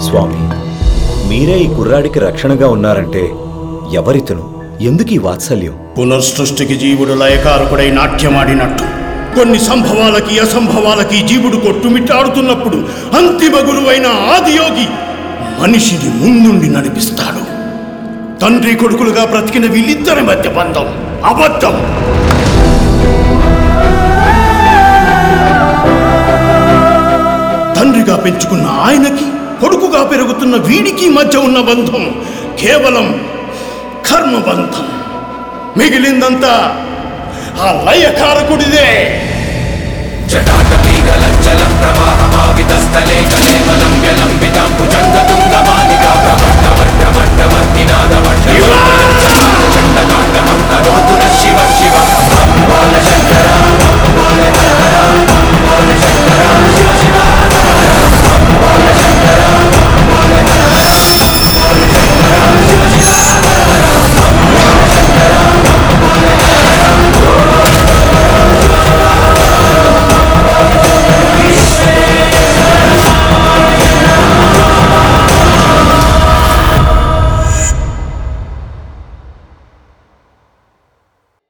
స్వామి మీరే ఈ కుర్రాడికి రక్షణగా ఉన్నారంటే ఎవరితను ఎందుకు ఈ వాత్సల్యం పునర్సృష్టికి జీవుడు లయకారకుడై నాట్యమాడినట్టు కొన్ని సంభవాలకి అసంభవాలకి జీవుడు కొట్టుమిట్టాడుతున్నప్పుడు అంతిమ గురువైన ఆదియోగి మనిషిని ముందుండి నడిపిస్తాడు తండ్రి కొడుకులుగా బ్రతికిన వీళ్ళిద్దరి మధ్య బంధం అబద్ధం తండ్రిగా పెంచుకున్న ఆయనకి కొడుకుగా పెరుగుతున్న వీడికి మధ్య ఉన్న బంధం కేవలం కర్మబంధం మిగిలిందంతా ఆ లయకారకుడిదే జటాటపీగలంచలం ప్రవాహమావితస్థలే కలేవలం వ్యలం